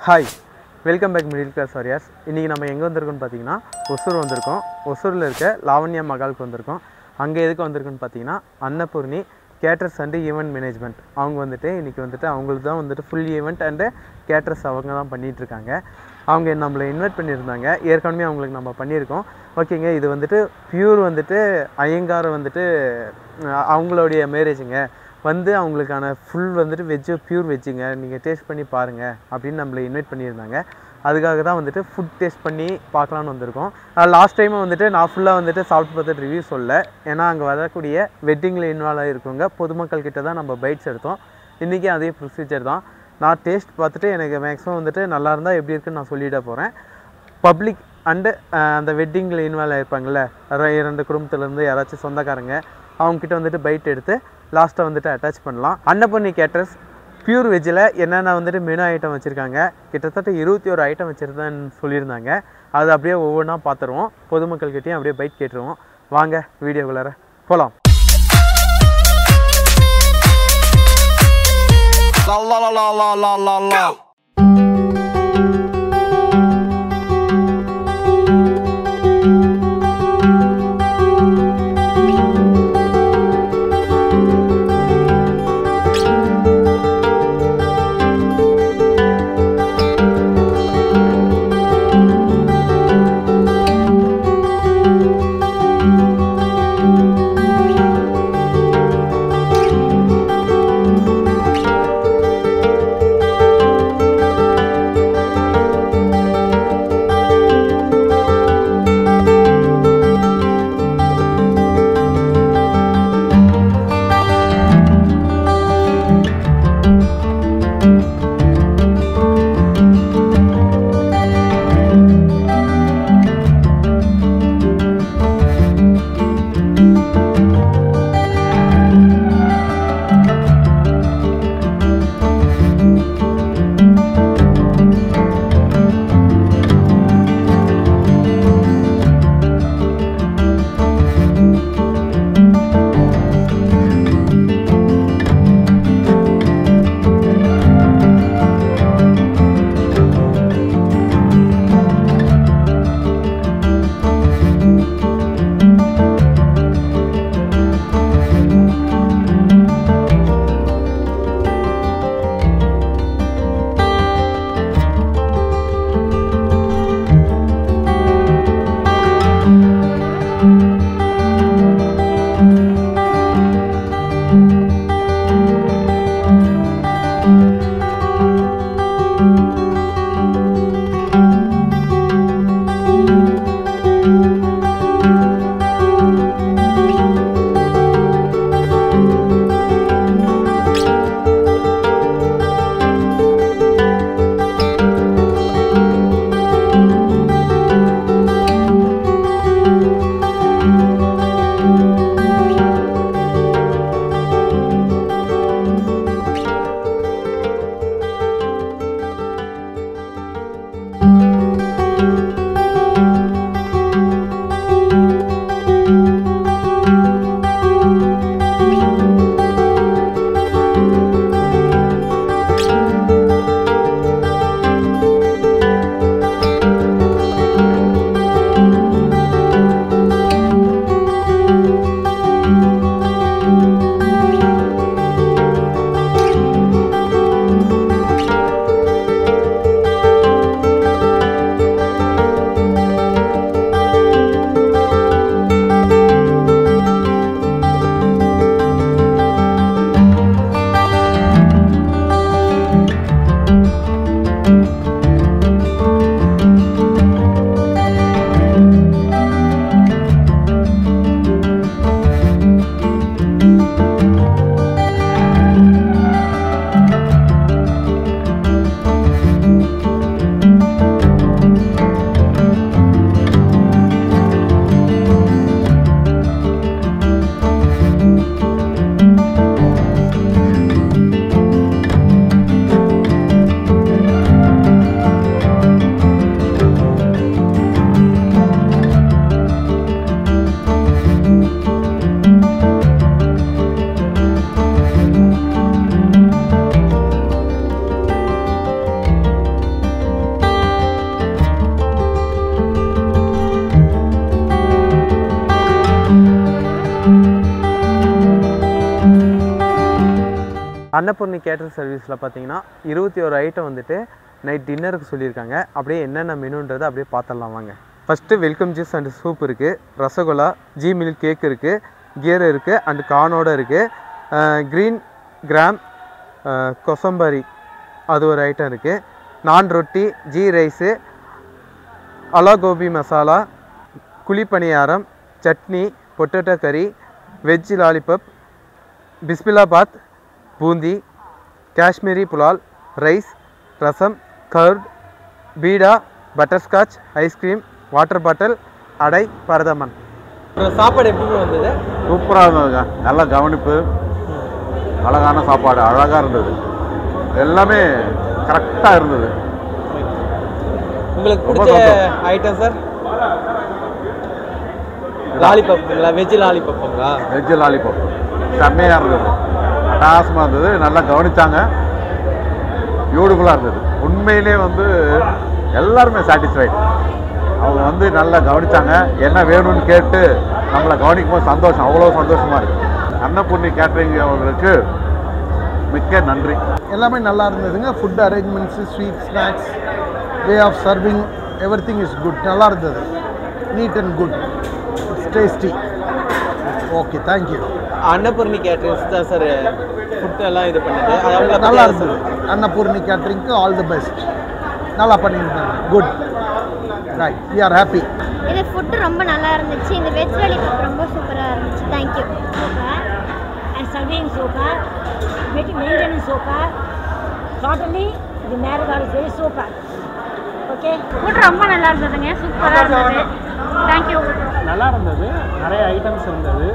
Hi welcome back middle class warriors இன்றைக்கி நம்ம எங்கே வந்திருக்கோம்னு பார்த்தீங்கன்னா ஒசூர் வந்திருக்கோம் ஒசூரில் இருக்க லாவண்யா மகாலுக்கு வந்திருக்கோம் அங்கே எதுக்கு வந்திருக்குன்னு பார்த்தீங்கன்னா Annapoorni caterers and event management அவங்க வந்துட்டு இன்றைக்கி வந்துட்டு அவங்களுக்கு தான் வந்துட்டு ஃபுல் ஈவெண்ட் அண்டு கேட்டர்ஸ் அவங்க தான் பண்ணிகிட்டு இருக்காங்க அவங்க நம்மளை இன்வைட் பண்ணியிருந்தாங்க ஏற்கனவே அவங்களுக்கு நம்ம பண்ணியிருக்கோம் ஓகேங்க இது வந்துட்டு பியூர் வந்துட்டு ஐயங்கார் வந்துட்டு அஹ், அவங்களுடைய மேரேஜுங்க வந்து அவங்களுக்கான ஃபுல் வந்துட்டு வெஜ்ஜு பியூர் வெஜ்ஜுங்க நீங்கள் டேஸ்ட் பண்ணி பாருங்கள் அப்படின்னு நம்மளை இன்வைட் பண்ணியிருந்தாங்க அதுக்காக தான் வந்துட்டு ஃபுட் டேஸ்ட் பண்ணி பார்க்கலான்னு வந்திருக்கோம் லாஸ்ட் டைம் வந்துட்டு நான் ஃபுல்லாக வந்துட்டு சாப்பிட்டு பார்த்துட்டு ரிவ்யூ சொல்ல ஏன்னா அங்கே வரக்கூடிய வெட்டிங்கில் இன்வால்வ் ஆகிருக்கவங்க பொதுமக்கள் கிட்ட தான் நம்ம பைட்ஸ் எடுத்தோம் இன்றைக்கி அதே ப்ரொசீஜர் தான் நான் டேஸ்ட் பார்த்துட்டு எனக்கு மேக்ஸிமம் வந்துட்டு நல்லா இருந்தால் எப்படி இருக்குன்னு நான் சொல்லிட போகிறேன் பப்ளிக் அண்டு அந்த வெட்டிங்கில் இன்வால்வ் ஆகிருப்பாங்கள்ல ர- இரண்டு குடும்பத்துலேருந்து யாராச்சும் சொந்தக்காரங்க அவங்கக்கிட்ட வந்துட்டு பைட் எடுத்து லாஸ்ட்டாக வந்துட்டு அட்டாச் பண்ணலாம் அன்னபூர்ணி கேட்டர்ஸ் பியூர் வெஜ்ஜில் என்னென்ன வந்துட்டு மெனு ஐட்டம் வச்சுருக்காங்க கிட்டத்தட்ட இருபத்தி ஒரு ஐட்டம் வச்சுருந்தேன்னு சொல்லியிருந்தாங்க அது அப்படியே ஒவ்வொன்றா பார்த்துருவோம் பொதுமக்கள்கிட்டயும் அப்படியே பைட் கேட்டுருவோம் வாங்க வீடியோக்குள்ளார போகலாம் La la la la la la la la. Annapoorni caterer சர்வீஸில் பார்த்தீங்கன்னா இருபத்தி ஒரு ஐட்டம் வந்துட்டு நைட் டின்னருக்கு சொல்லியிருக்காங்க அப்படியே என்னென்ன மெனுன்றதை அப்படியே பார்த்துடலாம் வாங்க first welcome juice and soup இருக்குது ரசகுல்லா ஜி மில்க் கேக் இருக்குது கியர் இருக்குது அண்ட் கார்னோட இருக்குது க்ரீன் கிராம் கொசம்பரி அது ஒரு ஐட்டம் இருக்குது நான் ரொட்டி ஜீ ரைஸு அலா கோபி மசாலா குழிப்பணியாரம் chutney potato curry veg lollipop பிஸ்பிலாபாத் பூந்தி காஷ்மீரி புலால் ரைஸ் ரசம் கர்ட் பீடா பட்டர்ஸ்காட்ச் ஐஸ்கிரீம் வாட்டர் பாட்டில் அடை பரதமன் சாப்பாடு எப்படி வந்தது சூப்பராக இருந்ததுங்க நல்ல கவனிப்பு அழகான சாப்பாடு அழகாக இருந்தது எல்லாமே கரெக்டாக இருந்தது உங்களுக்கு ரொம்ப பிடிச்ச சந்தோஷம். ஐட்டம் சார் லாலிபப்புங்களா வெஜ் லாலிபப்புங்களா வெஜ் லாலிபாப் செம்மையாக இருந்தது அட்டகாசமாக இருந்தது நல்லா கவனிச்சாங்க பியூட்டிஃபுல்லாக இருந்தது உண்மையிலே வந்து எல்லாருமே சாட்டிஸ்ஃபைட் அவங்க வந்து நல்லா கவனிச்சாங்க என்ன வேணும்னு கேட்டு நம்மளை கவனிக்கும் போது சந்தோஷம் அவ்வளோ சந்தோஷமாக இருக்குது அன்னபூர்ணி கேட்ரிங் அவர்களுக்கு மிக்க நன்றி எல்லாமே நல்லா இருந்ததுங்க food arrangements sweet snacks way of serving everything is good நல்லா இருந்தது neat and good it's tasty okay thank you Annapoorni caterings தான் சார் ஃபுட் எல்லாம் இது பண்ணது அது அவங்கள பத்தி நல்லா யாரும் இருந்தது சொல்லுங்க. அன்னபூர்ணி கேட்ரிங்க்கு ஆல் தி பெஸ்ட் நல்லா பண்ணியிருந்தாங்க good right we are happy இது ஃபுட்டு ரொம்ப நல்லா இருந்துச்சு இந்த வெஜ் லாலிபாப் ரொம்ப சூப்பராக இருந்துச்சு thank you super and serving super, making maintenance super. Totally, the Marigold is very super. Okay? Food ரொம்ப நல்லா இருந்ததுங்க சூப்பராக இருந்தது தேங்க்யூ நல்லா இருந்தது நிறைய ஐட்டம்ஸ் இருந்தது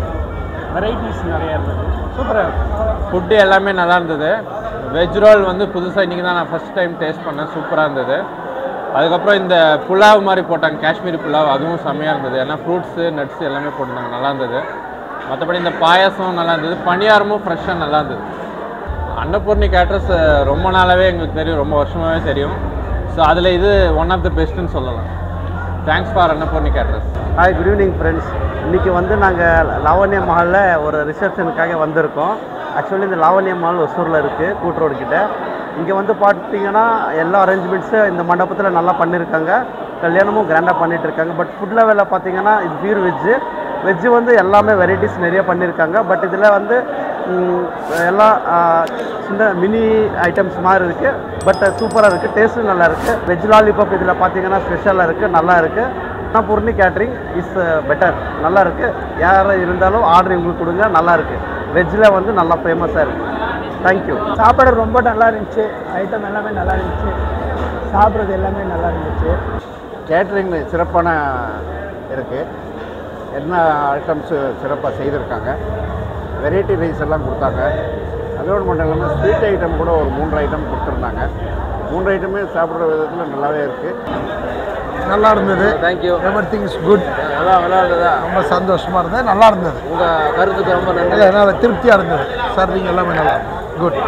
வெரைட்டிஸ் நிறைய இருந்தது சூப்பராக ஃபுட்டு எல்லாமே நல்லா இருந்தது வெஜ் ரோல் வந்து புதுசாக இன்றைக்கி தான் நான் ஃபஸ்ட் டைம் டேஸ்ட் பண்ணேன் சூப்பராக இருந்தது அதுக்கப்புறம் இந்த புலாவ் மாதிரி போட்டாங்க காஷ்மீரி புலாவ் அதுவும் செம்மையாக இருந்தது ஏன்னா ஃப்ரூட்ஸு நட்ஸ் எல்லாமே போட்டிருந்தாங்க நல்லா இருந்தது மற்றபடி இந்த பாயாசம் நல்லா இருந்தது பணியாரமும் ஃப்ரெஷ்ஷாக நல்லா இருந்தது அன்னபூர்ணி கேட்ரஸ் ரொம்ப நாளாகவே எங்களுக்கு தெரியும் ரொம்ப வருஷமாகவே தெரியும் ஸோ அதில் இது ஒன் ஆஃப் த பெஸ்ட்டுன்னு சொல்லலாம் thanks for Annapoorni caterers hi good evening friends இன்றைக்கி வந்து நாங்கள் லாவண்யா மஹாலில் ஒரு ரிசப்ஷனுக்காக வந்திருக்கோம் ஆக்சுவலி இந்த லாவண்யா மஹால் ஒசூரில் இருக்குது கூட் ரோடு கிட்ட இங்கே வந்து பார்த்தீங்கன்னா எல்லா அரேஞ்ச்மெண்ட்ஸும் இந்த மண்டபத்தில் நல்லா பண்ணியிருக்காங்க கல்யாணமும் கிராண்டாக பண்ணிட்டு இருக்காங்க பட் ஃபுட் லெவலில் பார்த்தீங்கன்னா இது பியூர் வெஜ்ஜு வெஜ்ஜு வந்து எல்லாமே வெரைட்டிஸ் நிறைய பண்ணியிருக்காங்க பட் இதில் வந்து ம், எல்லாம் ஆ, சின்ன மினி ஐட்டம்ஸ் மாதிரி இருக்குது பட் சூப்பராக இருக்குது டேஸ்ட்டும் நல்லா இருக்குது வெஜ் லாலிபாப் இதில் பார்த்தீங்கன்னா ஸ்பெஷலாக இருக்குது நல்லா இருக்குது ஆனால் பூர்ணி கேட்ரிங் இஸ் பெட்டர் நல்லா இருக்குது யார் இருந்தாலும் ஆர்டர் உங்களுக்கு கொடுங்க நல்லா இருக்குது வெஜ்ஜில் வந்து நல்லா ஃபேமஸாக இருக்குது தேங்க்யூ சாப்பாடு ரொம்ப நல்லா இருந்துச்சு ஐட்டம் எல்லாமே நல்லா இருந்துச்சு சாப்பிட்றது எல்லாமே நல்லா இருந்துச்சு கேட்ரிங் சிறப்பான இருக்குது என்ன ஐட்டம்ஸு சிறப்பாக செய்திருக்காங்க வெரைட்டி ரைஸ் எல்லாம் கொடுத்தாங்க அதோடு மட்டும் இல்லாமல் ஸ்வீட் ஐட்டம் கூட ஒரு மூன்று ஐட்டம் கொடுத்துருந்தாங்க மூன்று ஐட்டமே சாப்பிட்ற விதத்தில் நல்லாவே இருக்குது நல்லா இருந்தது thank you everything is good எல்லாம் நல்லா இருந்ததா ரொம்ப சந்தோஷமாக இருந்தது நல்லா இருந்தது உங்கள் கருத்துக்கு ரொம்ப நன்றி இல்லை நல்லா திருப்தியாக இருந்தது சர்விங் எல்லாமே நல்லா குட்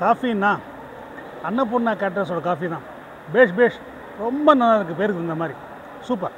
காஃபின்னா அன்னபூர்ணா கேட்டர்ஸோட காஃபி தான் பேஷ் பேஷ் ரொம்ப நல்லா இருக்குது பேருக்கு இந்த மாதிரி சூப்பர்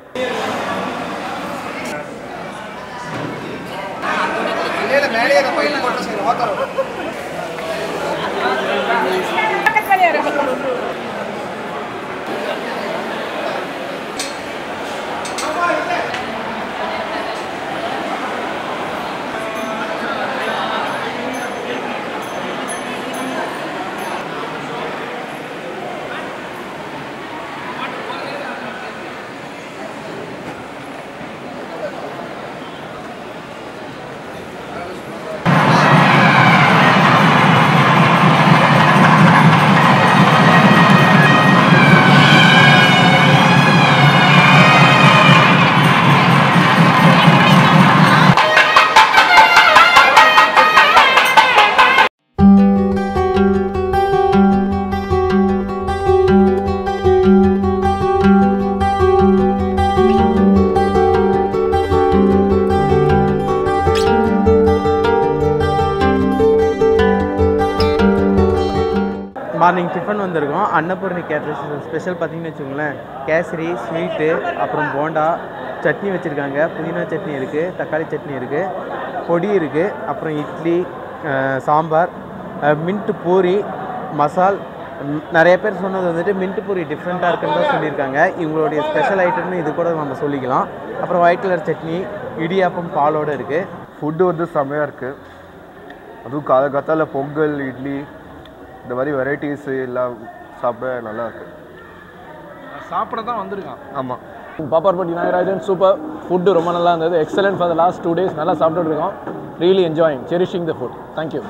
மார்னிங் டிஃபன் வந்திருக்கோம் அன்னபூர்ணி கேட்டரிங் ஸ்பெஷல் பார்த்தீங்கன்னு வச்சுக்கோங்களேன் கேசரி ஸ்வீட்டு அப்புறம் போண்டா சட்னி வச்சுருக்காங்க புதினா சட்னி இருக்குது தக்காளி சட்னி இருக்குது பொடி இருக்குது அப்புறம் இட்லி அஹ், சாம்பார் அஹ், மின்ட் பூரி மசால் ம், நிறைய பேர் சொன்னது வந்துட்டு மின்ட் பூரி டிஃப்ரெண்ட்டாக இருக்குன்னு தான் சொல்லியிருக்காங்க இவங்களுடைய ஸ்பெஷல் ஐட்டம்னு இது கூட நம்ம சொல்லிக்கலாம் அப்புறம் ஒயிட் கலர் சட்னி இடியாப்பம் பாலோடு இருக்குது ஃபுட்டு வந்து செம்மையாக இருக்குது அதுவும் காலகாத்தால் பொங்கல் இட்லி இந்த மாதிரி வெரைட்டிஸ் எல்லாம் சாப்பிட நல்லா இருக்கு சாப்பிட தான் வந்திருக்கான் ஆமாம் பாப்பார்பட்டி நாகராஜன் சூப்பர் ஃபுட்டு ரொம்ப நல்லா இருந்தது excellent for the last two days நல்லா சாப்பிட்டுட்டு இருக்கோம் really enjoying cherishing the food thank you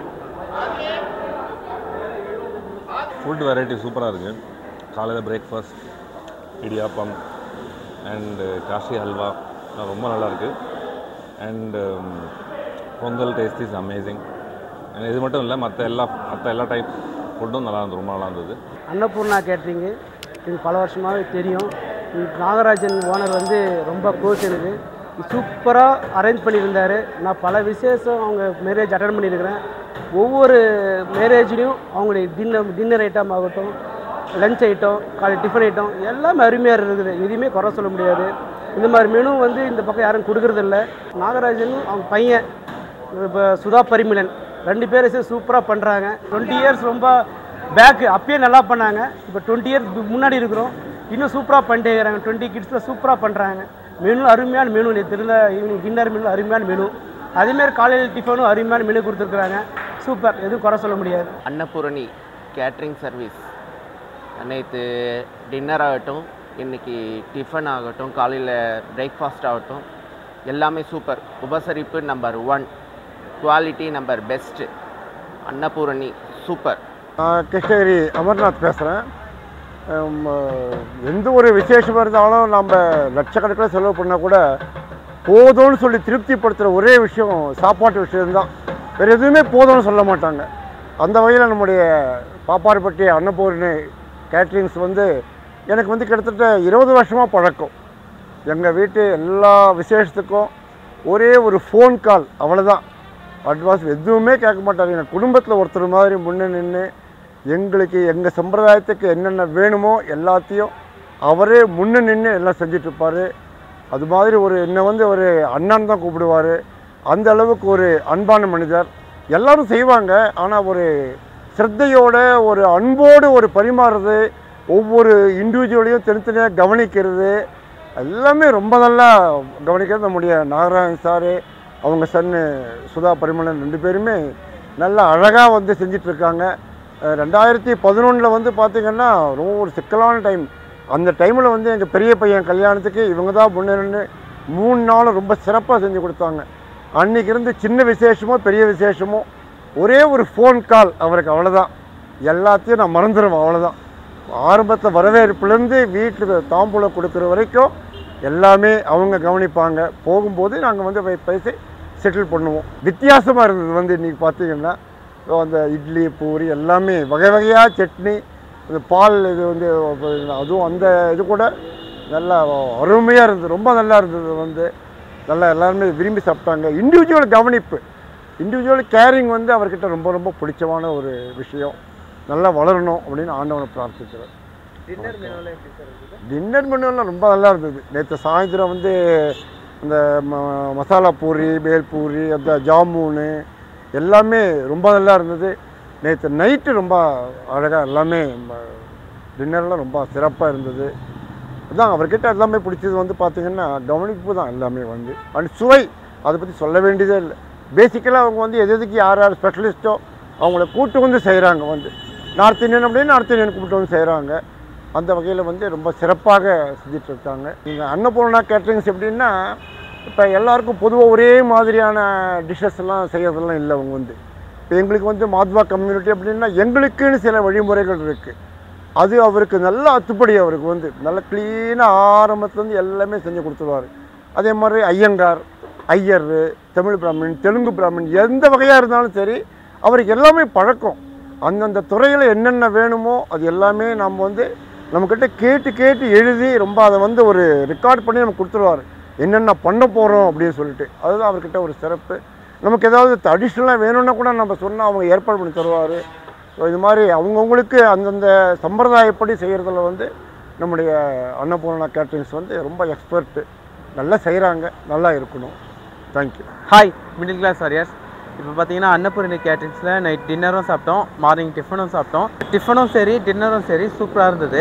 food variety சூப்பராக இருக்குது காலையில் பிரேக்ஃபாஸ்ட் இடியாப்பம் அண்டு காஷி ஹல்வா எல்லாம் ரொம்ப நல்லா இருக்குது and pongal taste is amazing இது மட்டும் இல்லை மற்ற எல்லா மற்ற எல்லா டைப் ஃபுட்டும் நல்லா இருந்தது ரொம்ப நல்லா இருந்தது அன்னபூர்ணா கேட்ரிங்கு இது பல வருஷமாகவே தெரியும் இந்த நாகராஜன் ஓனர் வந்து ரொம்ப க்ளோஸ் எனக்கு சூப்பராக அரேஞ்ச் பண்ணியிருந்தார் நான் பல விசேஷம் அவங்க மேரேஜ் அட்டன் பண்ணியிருக்கிறேன் ஒவ்வொரு மேரேஜ்லேயும் அவங்களுடைய டின்னர் டின்னர் ஐட்டம் ஆகட்டும் லஞ்ச் ஐட்டம் காலை டிஃபன் ஐட்டம் எல்லாமே அருமையாக இருக்குது எதுவுமே குறை சொல்ல முடியாது இந்த மாதிரி மெனு வந்து இந்த பக்கம் யாரும் கொடுக்கறதில்ல நாகராஜனும் அவங்க பையன் இப்போ சுதா பரிமளன் ரெண்டு பேரும் சேர்ந்து சூப்பராக பண்ணுறாங்க டுவெண்ட்டி இயர்ஸ் ரொம்ப பேக்கு அப்பயே நல்லா பண்ணாங்க இப்போ டுவெண்ட்டி இயர்ஸ் முன்னாடி இருக்கிறோம் இன்னும் சூப்பராக பண்ணிட்டே இருக்கிறாங்க டுவெண்ட்டி கிட்ஸில் சூப்பராக பண்ணுறாங்க மெனு அருமையான மெனு நேற்று இருந்த ஈவினிங் டின்னர் மெனு அருமையான மெனு அதேமாரி காலையில் டிஃபனும் அருமையான மெனு கொடுத்துருக்குறாங்க சூப்பர் எதுவும் குறை சொல்ல முடியாது அன்னபூரணி கேட்ரிங் சர்வீஸ் நேற்று டின்னர் ஆகட்டும் இன்றைக்கி டிஃபன் ஆகட்டும் காலையில் பிரேக்ஃபாஸ்ட் ஆகட்டும் எல்லாமே சூப்பர் உபசரிப்பு number one quality number best Annapoorani super நான் கிருஷ்ணகிரி அமர்நாத் பேசுகிறேன் எந்த ஒரு விசேஷமாக இருந்தாலும் நம்ம லட்சக்கணக்கில் செலவு பண்ணால் கூட போதும்னு சொல்லி திருப்திப்படுத்துகிற ஒரே விஷயம் சாப்பாட்டு விஷயம்தான் வேறு எதுவுமே போதும்னு சொல்ல மாட்டாங்க அந்த வகையில் நம்முடைய பாப்பாரிப்பட்டி அன்னபூரணி கேட்ரிங்ஸ் வந்து எனக்கு வந்து கிட்டத்தட்ட இருபது வருஷமாக பழக்கம் எங்கள் வீட்டு எல்லா விசேஷத்துக்கும் ஒரே ஒரு ஃபோன் கால் அவ்வளோதான் அட்வான்ஸ் எதுவுமே கேட்க மாட்டார் எங்கள் குடும்பத்தில் ஒருத்தர் மாதிரி முன்னே நின்று எங்களுக்கு எங்கள் சம்பிரதாயத்துக்கு என்னென்ன வேணுமோ எல்லாத்தையும் அவரே முன்னே நின்று எல்லாம் செஞ்சிட்ருப்பார் அது மாதிரி ஒரு என்னை வந்து ஒரு அண்ணன் தான் கூப்பிடுவார் அந்த அளவுக்கு ஒரு அன்பான மனிதர் எல்லாரும் செய்வாங்க ஆனால் ஒரு சிரத்தையோட ஒரு அன்போடு ஒரு பரிமாறுறது ஒவ்வொரு இண்டிவிஜுவலையும் தனித்தனியாக கவனிக்கிறது எல்லாமே ரொம்ப நல்லா கவனிக்கிறது நம்முடைய நாகராஜன் சாரு அவங்க சன்னு சுதா பரிமளன் ரெண்டு பேருமே நல்லா அழகாக வந்து செஞ்சிட்ருக்காங்க ரெண்டாயிரத்தி பதினொன்றில் வந்து பார்த்திங்கன்னா ரொம்ப ஒரு சிக்கலான டைம் அந்த டைமில் வந்து எங்கள் பெரிய பையன் கல்யாணத்துக்கு இவங்க தான் முன்னேறன்னு மூணு நாளும் ரொம்ப சிறப்பாக செஞ்சு கொடுத்தாங்க அன்றைக்கி இருந்து சின்ன விசேஷமோ பெரிய விசேஷமோ ஒரே ஒரு ஃபோன் கால் அவருக்கு அவ்வளோதான் எல்லாத்தையும் நான் மறந்துடுவேன் அவ்வளோதான் ஆரம்பத்தில் வரவேற்புலேருந்து வீட்டுக்கு தாம்பூலம் கொடுக்குற வரைக்கும் எல்லாமே அவங்க கவனிப்பாங்க போகும்போது நாங்கள் வந்து போய் பேசி செட்டில் பண்ணுவோம் வித்தியாசமாக இருந்தது வந்து இன்றைக்கி பார்த்தீங்கன்னா அந்த இட்லி பூரி எல்லாமே வகை வகையாக சட்னி இந்த பால் இது வந்து அதுவும் அந்த இது கூட நல்லா அருமையாக இருந்தது ரொம்ப நல்லா இருந்தது வந்து நல்லா எல்லாருமே விரும்பி சாப்பிட்டாங்க இண்டிவிஜுவல் கவனிப்பு இண்டிவிஜுவல் கேரிங் வந்து அவர்கிட்ட ரொம்ப ரொம்ப பிடிச்சமான ஒரு விஷயம் நல்லா வளரணும் அப்படின்னு ஆண்டவனை பிரார்த்திக்கிறேன் டின்னர் மெனுவில் எப்படி சார் இருக்குது டின்னர் மெனுவெல்லாம் ரொம்ப நல்லா இருந்தது நேற்று சாயந்தரம் வந்து இந்த ம மசாலா பூரி பேல் பூரி அந்த ஜாமூனு எல்லாமே ரொம்ப நல்லா இருந்தது நேற்று நைட்டு ரொம்ப அழகாக எல்லாமே டின்னர்லாம் ரொம்ப சிறப்பாக இருந்தது அதான் அவர்கிட்ட எல்லாமே பிடிச்சது வந்து பார்த்திங்கன்னா கவனிப்பு தான் எல்லாமே வந்து அண்ட் சுவை அதை பற்றி சொல்ல வேண்டியதே இல்லை பேசிக்கலாக அவங்க வந்து எது எதுக்கு யார் யார் ஸ்பெஷலிஸ்ட்டோ அவங்கள கூட்டு வந்து செய்கிறாங்க வந்து நார்த் இந்தியன் அப்படின்னு நார்த் இந்தியன் கூப்பிட்டு வந்து செய்கிறாங்க அந்த வகையில் வந்து ரொம்ப சிறப்பாக செஞ்சுட்டு இருக்காங்க நீங்கள் அன்னபூர்ணா கேட்ரிங்ஸ் எப்படின்னா இப்போ எல்லாருக்கும் பொதுவாக ஒரே மாதிரியான டிஷ்ஷஸ் எல்லாம் செய்யறதெல்லாம் இல்லை அவங்க வந்து இப்போ எங்களுக்கு வந்து மாத்வா கம்யூனிட்டி அப்படின்னா எங்களுக்குன்னு சில வழிமுறைகள் இருக்குது அது அவருக்கு நல்ல அத்துப்படி அவருக்கு வந்து நல்ல க்ளீனாக ஆரம்பத்துலேருந்து எல்லாமே செஞ்சு கொடுத்துருவார் அதே மாதிரி ஐயங்கார் ஐயர் தமிழ் பிராமின் தெலுங்கு பிராமின் எந்த வகையாக இருந்தாலும் சரி அவருக்கு எல்லாமே பழக்கம் அந்தந்த துறையில் என்னென்ன வேணுமோ அது எல்லாமே நம்ம வந்து நம்மக்கிட்ட கேட்டு கேட்டு எழுதி ரொம்ப அதை வந்து ஒரு ரெக்கார்ட் பண்ணி நமக்கு கொடுத்துருவார் என்னென்ன பண்ண போகிறோம் அப்படின்னு சொல்லிட்டு அதுதான் அவர்கிட்ட ஒரு சிறப்பு நமக்கு ஏதாவது அடிஷ்னலாக வேணும்னா கூட நம்ம சொன்னால் அவங்க ஏற்பாடு பண்ணி தருவார் ஸோ இது மாதிரி அவங்கவுங்களுக்கு அந்தந்த சம்பிரதாயப்படி செய்கிறதுல வந்து நம்முடைய அன்னபூர்ணா கேட்ரிங்ஸ் வந்து ரொம்ப எக்ஸ்பர்ட்டு நல்லா செய்கிறாங்க நல்லா இருக்கணும் thank you hi middle class warriors இப்போ பார்த்தீங்கன்னா அன்னபூரணி கேட்ரிங்ஸில் நைட் டின்னரும் சாப்பிட்டோம் மார்னிங் டிஃபனும் சாப்பிட்டோம் டிஃபனும் சரி டின்னரும் சரி சூப்பராக இருந்தது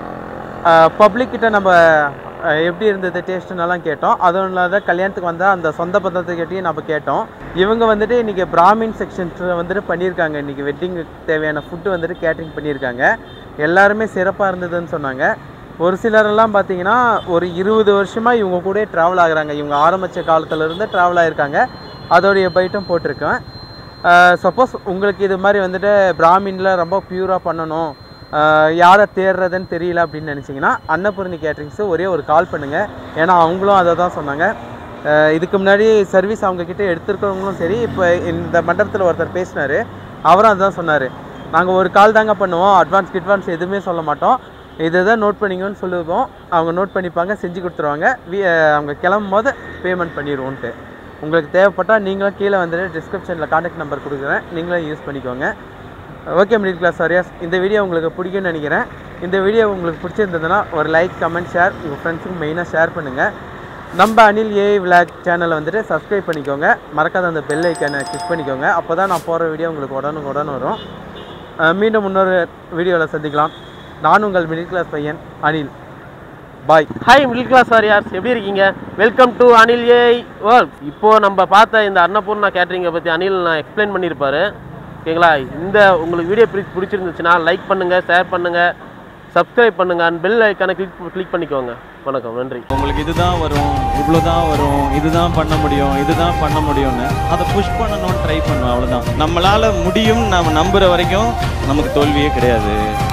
பப்ளிக் கிட்ட நம்ம அஹ், எப்படி இருந்தது டேஸ்ட்டுன்னெல்லாம் கேட்டோம் அதுவும் இல்லாத கல்யாணத்துக்கு வந்தால் அந்த சொந்த பந்தத்துக்கிட்டையும் நம்ம கேட்டோம் இவங்க வந்துட்டு இன்றைக்கி பிராமின் செக்ஷன்ஸ் வந்துட்டு பண்ணியிருக்காங்க இன்றைக்கி வெட்டிங்க்கு தேவையான ஃபுட்டு வந்துட்டு கேட்ரிங் பண்ணியிருக்காங்க எல்லாருமே சிறப்பாக இருந்ததுன்னு சொன்னாங்க ஒரு சிலரெல்லாம் பார்த்தீங்கன்னா ஒரு இருபது வருஷமாக இவங்க கூட ட்ராவல் ஆகுறாங்க இவங்க ஆரம்பித்த காலத்துலேருந்து ட்ராவல் ஆகிருக்காங்க அதோடைய பைட்டும் போட்டிருக்கேன் சப்போஸ் உங்களுக்கு இது மாதிரி வந்துட்டு பிராமினில் ரொம்ப பியூராக பண்ணணும் ஆஹ் யாரை தேடுறதுன்னு தெரியல அப்படின்னு நினச்சிங்கன்னா அன்னபூர்ணி கேட்ரிங்ஸு ஒரே ஒரு கால் பண்ணுங்கள் ஏன்னா அவங்களும் அதை தான் சொன்னாங்க ஆஹ் இதுக்கு முன்னாடி சர்வீஸ் அவங்கக்கிட்ட எடுத்துருக்கவங்களும் சரி இப்போ இந்த மண்டபத்தில் ஒருத்தர் பேசினார் அவரும் அதுதான் சொன்னார் நாங்கள் ஒரு கால் தாங்க பண்ணுவோம் அட்வான்ஸ் கிட்வான்ஸ் எதுவுமே சொல்ல மாட்டோம் இதை தான் நோட் பண்ணிங்கன்னு சொல்லுவோம் அவங்க நோட் பண்ணிப்பாங்க செஞ்சு கொடுத்துருவாங்க வி- ஆஹ் அவங்க கிளம்பும் போது பேமெண்ட் பண்ணிடுவோன்ட்டு உங்களுக்கு தேவைப்பட்டால் நீங்களும் கீழே வந்துட்டு டிஸ்கிரிப்ஷனில் காண்டாக்ட் நம்பர் கொடுக்குறேன் நீங்களும் யூஸ் பண்ணிக்கோங்க ஓகே மிடில் கிளாஸ் வாரியர்ஸ் இந்த வீடியோ உங்களுக்கு பிடிக்கும்னு நினைக்கிறேன் இந்த வீடியோ உங்களுக்கு பிடிச்சிருந்ததுன்னா ஒரு லைக் கமெண்ட் ஷேர் உங்கள் ஃப்ரெண்ட்ஸுக்கு மெயினாக ஷேர் பண்ணுங்கள் நம்ம அனில் ஏஐ விளாக் சேனலை வந்துட்டு சப்ஸ்கிரைப் பண்ணிக்கோங்க மறக்காத அந்த பெல் ஐக்கானை கிளிக் பண்ணிக்கோங்க அப்போ தான் நான் போகிற வீடியோ உங்களுக்கு உடனுக்கு உடனே வரும் அஹ் மீண்டும் இன்னொரு வீடியோவில் சந்திக்கலாம் நான் உங்கள் மிடில் கிளாஸ் பையன் Anil bye hi middle class warriors எப்படி இருக்கீங்க welcome to Anil AI world இப்போ நம்ம பார்த்த இந்த அன்னபூர்ணா கேட்டரிங்கை பற்றி அனில் நான் எக்ஸ்பிளைன் பண்ணியிருப்பாரு ஓகேங்களா இந்த உங்களுக்கு வீடியோ பிடி பிடிச்சிருந்துச்சுன்னா லைக் பண்ணுங்கள் ஷேர் பண்ணுங்கள் சப்ஸ்கிரைப் பண்ணுங்கள் அண்ட் பெல் ஐக்கானை கிளிக் கிளிக் பண்ணிக்கோங்க வணக்கம் நன்றி உங்களுக்கு இதுதான் வரும் இவ்வளோ தான் வரும் இதுதான் பண்ண முடியும் இதுதான் பண்ண முடியும்னு அதை புஷ் பண்ணணும்னு ட்ரை பண்ணுவேன் அவ்வளோதான் நம்மளால் முடியும் நம்ம நம்புகிற வரைக்கும் நமக்கு தோல்வியே கிடையாது